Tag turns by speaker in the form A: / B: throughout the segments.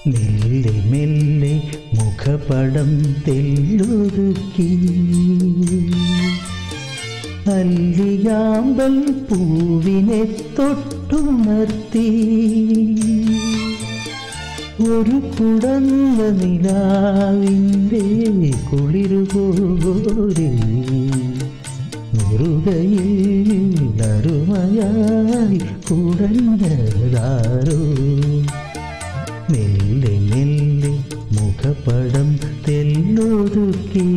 A: മെല്ലെ മെല്ലെ മുഖപടം തെല്ലൊതുക്കി അല്ലിയാമ്പൽ പൂവിനെ തൊട്ടുണർത്തി ഒരു കുടന്ന നിലാവിൻ്റെ കുളിരുപോരെ മുറുകയിൽ അരുമയായി കുടഞ്ഞതാരോ മെല്ലെ മെല്ലെ മുഖപടം തെല്ലൊതുക്കി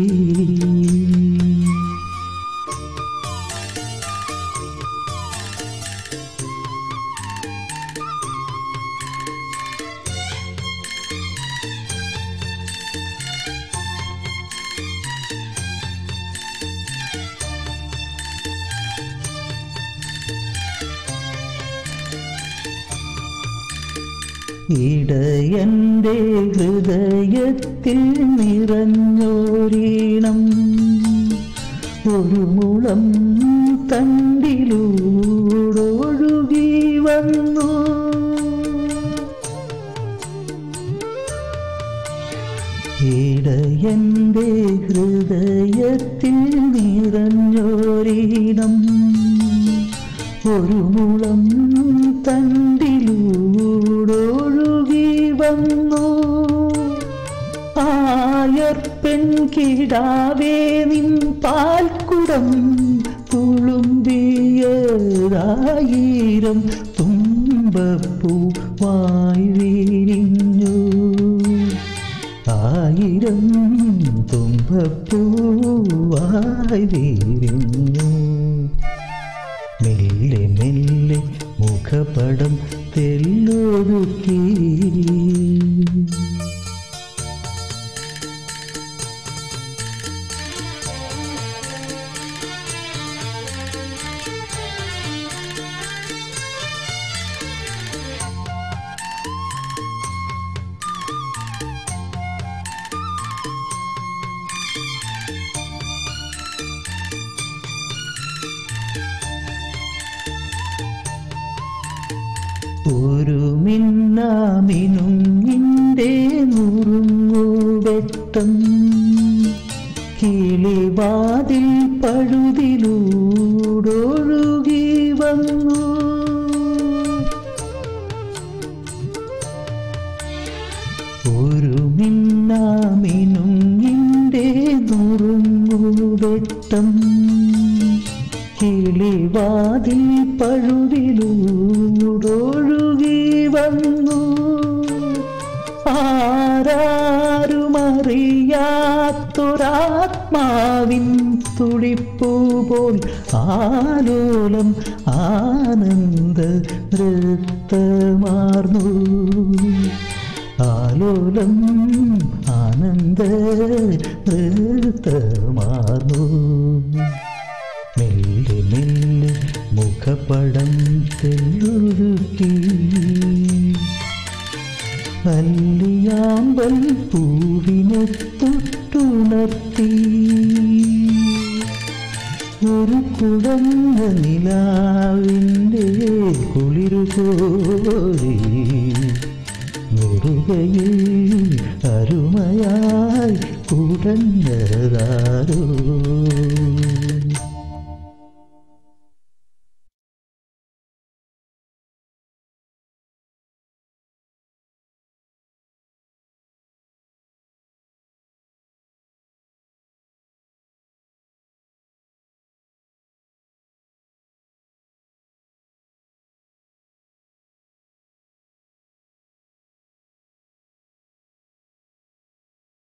A: ഇടയൻ്റെ ഹൃദയത്തിൽ നിറഞ്ഞോരീണം ഒരു മുളം തണ്ടിലൂടൊഴുകി വന്നു ഇടയൻ്റെ ഹൃദയത്തിൽ നിറഞ്ഞോരീണം ഒരു മുളം തണ്ടിലൂടൊഴുകി വന്നു ആയർപ്പെൻ കിടാവേ നിൻ പാൽക്കുടം തുളുമ്പിയതായിരം തുമ്പപ്പൂ വായി വിരിഞ്ഞു ആയിരം തുമ്പപ്പൂവായി വിരിഞ്ഞു മെല്ലെ മെല്ലെ മുഖപടം തെല്ലൊതുക്കി ഒരു മിന്നാമിനുങ്ങിൻ്റെ നുറുങ്ങുവെട്ടം കിളിവാതിൽ പഴുതിലൂടൊഴുകി വന്നു ഒരു മിന്നാമിനുങ്ങിൻ്റെ നുറുങ്ങുവെട്ടം കിളിവാതിൽ പഴുതിലൂടൊഴുകി വന്നു ആരാരുമറിയാത്തൊരാത്മാവിൻ തുടിപ്പു പോൽ ആലോലം ആനന്ദ നൃത്തമാർന്നു ആലോലം ആനന്ദ നൃത്തമാർന്നു മെല്ലെ മെല്ലെ മുഖപടം തെല്ലൊരുക്കി അല്ലിയാമ്പൽ പൂവിനെ തൊട്ടുണർത്തി ഒരു കുടന്ന നിലാവിൻ്റെ കുളിരുകോരി മുറുകയിൽ അരുമയായി കുടഞ്ഞതാരോ